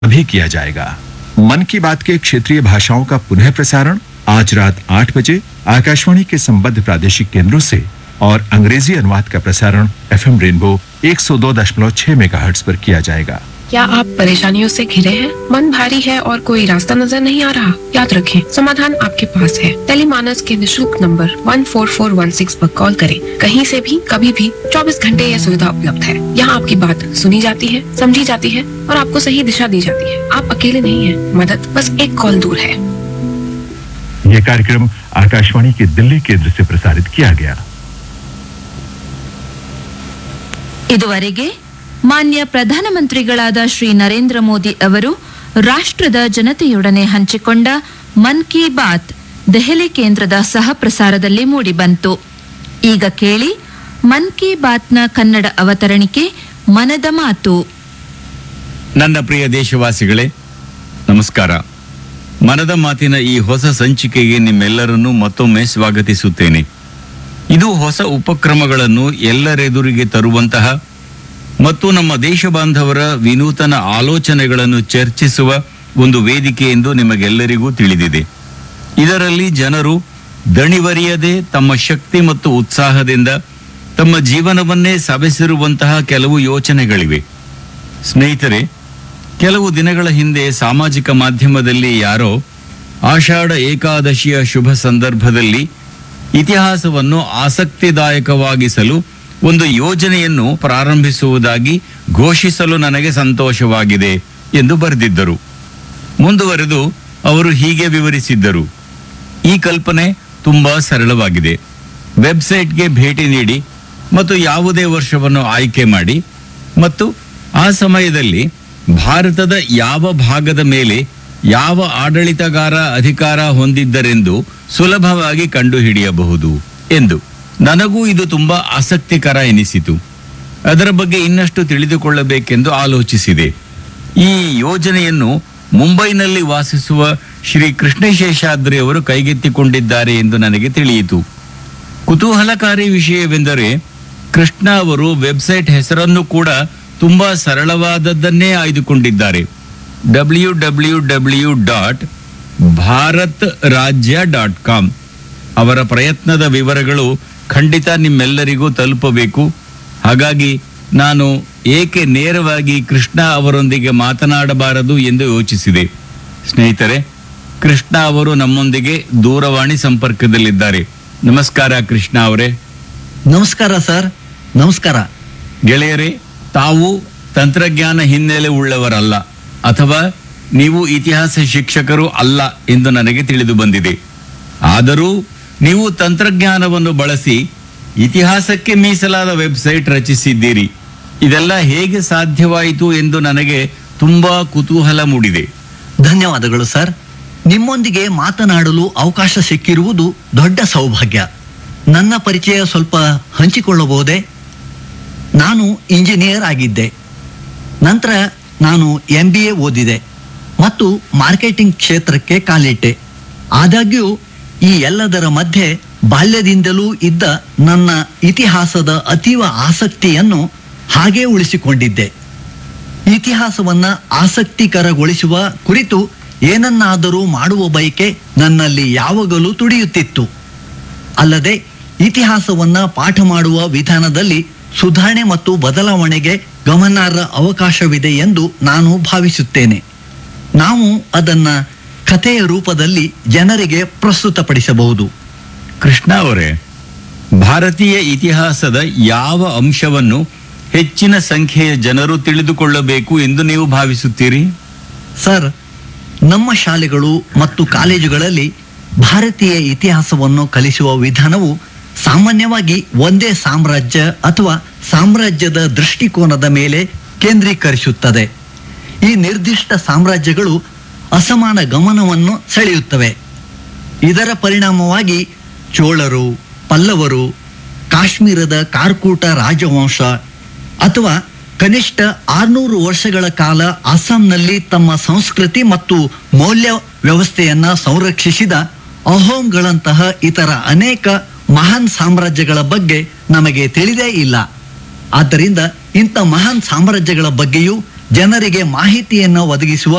अभी किया जाएगा मन की बात के क्षेत्रीय भाषाओं का पुनः प्रसारण आज रात आठ बजे आकाशवाणी के संबद्ध प्रादेशिक केंद्रों से और अंग्रेजी अनुवाद का प्रसारण एफएम रेनबो 102.6 मेगाहर्ट्ज पर किया जाएगा क्या आप परेशानियों से घिरे हैं मन भारी है और कोई रास्ता नजर नहीं आ रहा याद रखें समाधान आपके पास है टेलीमानस के निशुल्क नंबर 14416 पर कॉल करें कहीं से भी कभी भी 24 घंटे यह सुविधा उपलब्ध है यहाँ आपकी बात सुनी जाती है समझी जाती है और आपको सही दिशा दी जाती है आप अकेले नहीं हैं मदद बस एक कॉल दूर है यह कार्यक्रम आकाशवाणी के दिल्ली केंद्र से प्रसारित किया गया ಇದುವರೆಗೆ ಮಾನ್ಯ ಪ್ರಧಾನಮಂತ್ರಿಗಳಾದ ಶ್ರೀ ನರೇಂದ್ರ ಮೋದಿ ಅವರು ರಾಷ್ಟ್ರದ ಜನತೆಯೊಡನೆ ಹಂಚಿಕೊಂಡ ಮನ್ ಕಿ ಬಾತ್ ದೆಹಲಿ ಕೇಂದ್ರದ ಸಹ ಪ್ರಸಾರದಲ್ಲಿ ಮೂಡಿಬಂತು ಈಗ ಕೇಳಿ ಮನ್ ಕಿ ಬಾತ್ನ ಕನ್ನಡ ಅವತರಣಿಕೆ ಮನದ ಮಾತು ನನ್ನ ಪ್ರಿಯ ದೇಶವಾಸಿಗಳೇ ನಮಸ್ಕಾರ ಮನದ ಮಾತಿನ ಈ ಹೊಸ ಸಂಚಿಕೆಗೆ ನಿಮ್ಮೆಲ್ಲರನ್ನೂ ಮತ್ತೊಮ್ಮೆ ಸ್ವಾಗತಿಸುತ್ತೇನೆ ಇದು ಹೊಸ ಉಪಕ್ರಮಗಳನ್ನು ಎಲ್ಲರೆದುರಿಗೆ ತರುವಂತಹ ಮತ್ತು ನಮ್ಮ ದೇಶ ಬಾಂಧವರ ವಿನೂತನ ಆಲೋಚನೆಗಳನ್ನು ಚರ್ಚಿಸುವ ಒಂದು ವೇದಿಕೆ ಎಂದು ನಿಮಗೆಲ್ಲರಿಗೂ ತಿಳಿದಿದೆ ಇದರಲ್ಲಿ ಜನರು ದಣಿವರಿಯದೆ ತಮ್ಮ ಶಕ್ತಿ ಮತ್ತು ಉತ್ಸಾಹದಿಂದ ತಮ್ಮ ಜೀವನವನ್ನೇ ಸವೆಸಿರುವಂತಹ ಕೆಲವು ಯೋಚನೆಗಳಿವೆ ಸ್ನೇಹಿತರೆ ಕೆಲವು ದಿನಗಳ ಹಿಂದೆ ಸಾಮಾಜಿಕ ಮಾಧ್ಯಮದಲ್ಲಿ ಯಾರೋ ಆಷಾಢ ಏಕಾದಶಿಯ ಶುಭ ಸಂದರ್ಭದಲ್ಲಿ ಇತಿಹಾಸವನ್ನು ಆಸಕ್ತಿದಾಯಕವಾಗಿಸಲು ಒಂದು ಯೋಜನೆಯನ್ನು ಪ್ರಾರಂಭಿಸುವುದಾಗಿ ಘೋಷಿಸಲು ನನಗೆ ಸಂತೋಷವಾಗಿದೆ ಎಂದು ಬರೆದಿದ್ದರು ಮುಂದುವರೆದು ಅವರು ಹೀಗೆ ವಿವರಿಸಿದ್ದರು ಈ ಕಲ್ಪನೆ ತುಂಬಾ ಸರಳವಾಗಿದೆ ವೆಬ್ಸೈಟ್ಗೆ ಭೇಟಿ ನೀಡಿ ಮತ್ತು ಯಾವುದೇ ವರ್ಷವನ್ನು ಆಯ್ಕೆ ಮಾಡಿ ಮತ್ತು ಆ ಸಮಯದಲ್ಲಿ ಭಾರತದ ಯಾವ ಭಾಗದ ಮೇಲೆ ಯಾವ ಆಡಳಿತಗಾರ ಅಧಿಕಾರ ಹೊಂದಿದ್ದರೆಂದು ಸುಲಭವಾಗಿ ಕಂಡುಹಿಡಿಯಬಹುದು ಎಂದು ನನಗೂ ಇದು ತುಂಬಾ ಆಸಕ್ತಿಕರ ಎನಿಸಿತು ಅದರ ಬಗ್ಗೆ ಇನ್ನಷ್ಟು ತಿಳಿದುಕೊಳ್ಳಬೇಕೆಂದು ಆಲೋಚಿಸಿದೆ ಈ ಯೋಜನೆಯನ್ನು ಮುಂಬೈನಲ್ಲಿ ವಾಸಿಸುವ ಶ್ರೀ ಕೃಷ್ಣಶೇಷಾದ್ರಿ ಅವರು ಕೈಗೆತ್ತಿಕೊಂಡಿದ್ದಾರೆ ಎಂದು ನನಗೆ ತಿಳಿಯಿತು ಕುತೂಹಲಕಾರಿ ವಿಷಯವೆಂದರೆ ಕೃಷ್ಣ ಅವರು ವೆಬ್ಸೈಟ್ ಹೆಸರನ್ನು ಕೂಡ ತುಂಬಾ ಸರಳವಾದದ್ದನ್ನೇ ಆಯ್ದುಕೊಂಡಿದ್ದಾರೆ W W W dot Bharat Rajya dot com ಅವರ ಪ್ರಯತ್ನದ ವಿವರಗಳು ಖಂಡಿತ ನಿಮ್ಮೆಲ್ಲರಿಗೂ ತಲುಪಬೇಕು ಹಾಗಾಗಿ ನಾನು ಏಕೆ ನೇರವಾಗಿ ಕೃಷ್ಣ ಅವರೊಂದಿಗೆ ಮಾತನಾಡಬಾರದು ಎಂದು ಯೋಚಿಸಿದೆ ಸ್ನೇಹಿತರೆ ಕೃಷ್ಣ ಅವರು ನಮ್ಮೊಂದಿಗೆ ದೂರವಾಣಿ ಸಂಪರ್ಕದಲ್ಲಿದ್ದಾರೆ ನಮಸ್ಕಾರ ಕೃಷ್ಣ ಅವರೇ ನಮಸ್ಕಾರ ಸರ್ ನಮಸ್ಕಾರ ಗೆಳೆಯರೇ ತಾವು ತಂತ್ರಜ್ಞಾನ ಹಿನ್ನೆಲೆ ಉಳ್ಳವರಲ್ಲ ಅಥವಾ ನೀವು ಇತಿಹಾಸ ಶಿಕ್ಷಕರು ಅಲ್ಲ ಎಂದು ನನಗೆ ತಿಳಿದು ಬಂದಿದೆ ಆದರೂ ನೀವು ತಂತ್ರಜ್ಞಾನವನ್ನು ಬಳಸಿ ಇತಿಹಾಸಕ್ಕೆ ಮೀಸಲಾದ ವೆಬ್ಸೈಟ್ ರಚಿಸಿದ್ದೀರಿ ಇದೆಲ್ಲ ಹೇಗೆ ಸಾಧ್ಯವಾಯಿತು ಎಂದು ನನಗೆ ತುಂಬಾ ಕುತೂಹಲ ಮೂಡಿದೆ ಧನ್ಯವಾದಗಳು ಸರ್ ನಿಮ್ಮೊಂದಿಗೆ ಮಾತನಾಡಲು ಅವಕಾಶ ಸಿಕ್ಕಿರುವುದು ದೊಡ್ಡ ಸೌಭಾಗ್ಯ ನನ್ನ ಪರಿಚಯ ಸ್ವಲ್ಪ ಹಂಚಿಕೊಳ್ಳಬಹುದೇ ನಾನು ಇಂಜಿನಿಯರ್ ಆಗಿದ್ದೆ ನಂತರ ನಾನು ಎಂ ಬಿ ಎ ಓದಿದೆ ಮತ್ತು ಮಾರ್ಕೆಟಿಂಗ್ ಕ್ಷೇತ್ರಕ್ಕೆ ಕಾಲಿಟ್ಟೆ ಆದಾಗ್ಯೂ ಈ ಎಲ್ಲದರ ಮಧ್ಯೆ ಬಾಲ್ಯದಿಂದಲೂ ಇದ್ದ ನನ್ನ ಇತಿಹಾಸದ ಅತೀವ ಆಸಕ್ತಿಯನ್ನು ಹಾಗೇ ಉಳಿಸಿಕೊಂಡಿದ್ದೆ ಇತಿಹಾಸವನ್ನ ಆಸಕ್ತಿಕರಗೊಳಿಸುವ ಕುರಿತು ಏನನ್ನಾದರೂ ಮಾಡುವ ಬಯಕೆ ನನ್ನಲ್ಲಿ ಯಾವಾಗಲೂ ತುಡಿಯುತ್ತಿತ್ತು ಅಲ್ಲದೆ ಇತಿಹಾಸವನ್ನ ಪಾಠ ಮಾಡುವ ವಿಧಾನದಲ್ಲಿ ಸುಧಾರಣೆ ಮತ್ತು ಬದಲಾವಣೆಗೆ ಗಮನಾರ್ಹ ಅವಕಾಶವಿದೆ ಎಂದು ನಾನು ಭಾವಿಸುತ್ತೇನೆ ನಾವು ಅದನ್ನ ಕಥೆಯ ರೂಪದಲ್ಲಿ ಜನರಿಗೆ ಪ್ರಸ್ತುತಪಡಿಸಬಹುದು ಕೃಷ್ಣ ಅವರೇ ಭಾರತೀಯ ಇತಿಹಾಸದ ಯಾವ ಅಂಶವನ್ನು ಹೆಚ್ಚಿನ ಸಂಖ್ಯೆಯ ಜನರು ತಿಳಿದುಕೊಳ್ಳಬೇಕು ಎಂದು ನೀವು ಭಾವಿಸುತ್ತೀರಿ ಸರ್ ನಮ್ಮ ಶಾಲೆಗಳು ಮತ್ತು ಕಾಲೇಜುಗಳಲ್ಲಿ ಭಾರತೀಯ ಇತಿಹಾಸವನ್ನು ಕಲಿಸುವ ವಿಧಾನವು ಸಾಮಾನ್ಯವಾಗಿ ಒಂದೇ ಸಾಮ್ರಾಜ್ಯ ಅಥವಾ ಸಾಮ್ರಾಜ್ಯದ ದೃಷ್ಟಿಕೋನದ ಮೇಲೆ ಕೇಂದ್ರೀಕರಿಸುತ್ತದೆ ಈ ನಿರ್ದಿಷ್ಟ ಸಾಮ್ರಾಜ್ಯಗಳು ಅಸಮಾನ ಗಮನವನ್ನು ಸೆಳೆಯುತ್ತವೆ ಇದರ ಪರಿಣಾಮವಾಗಿ ಚೋಳರು ಪಲ್ಲವರು ಕಾಶ್ಮೀರದ ಕಾರ್ಕೂಟ ರಾಜವಂಶ ಅಥವಾ ಕನಿಷ್ಠ ಆರ್ನೂರು ವರ್ಷಗಳ ಕಾಲ ಅಸ್ಸಾಂನಲ್ಲಿ ತಮ್ಮ ಸಂಸ್ಕೃತಿ ಮತ್ತು ಮೌಲ್ಯ ವ್ಯವಸ್ಥೆಯನ್ನ ಸಂರಕ್ಷಿಸಿದ ಅಹೋಂಗಳಂತಹ ಇತರ ಅನೇಕ ಮಹಾನ್ ಸಾಮ್ರಾಜ್ಯಗಳ ಬಗ್ಗೆ ನಮಗೆ ತಿಳಿದೇ ಇಲ್ಲ ಆದ್ದರಿಂದ ಇಂಥ ಮಹಾನ್ ಸಾಮ್ರಾಜ್ಯಗಳ ಬಗ್ಗೆಯೂ ಜನರಿಗೆ ಮಾಹಿತಿಯನ್ನು ಒದಗಿಸುವ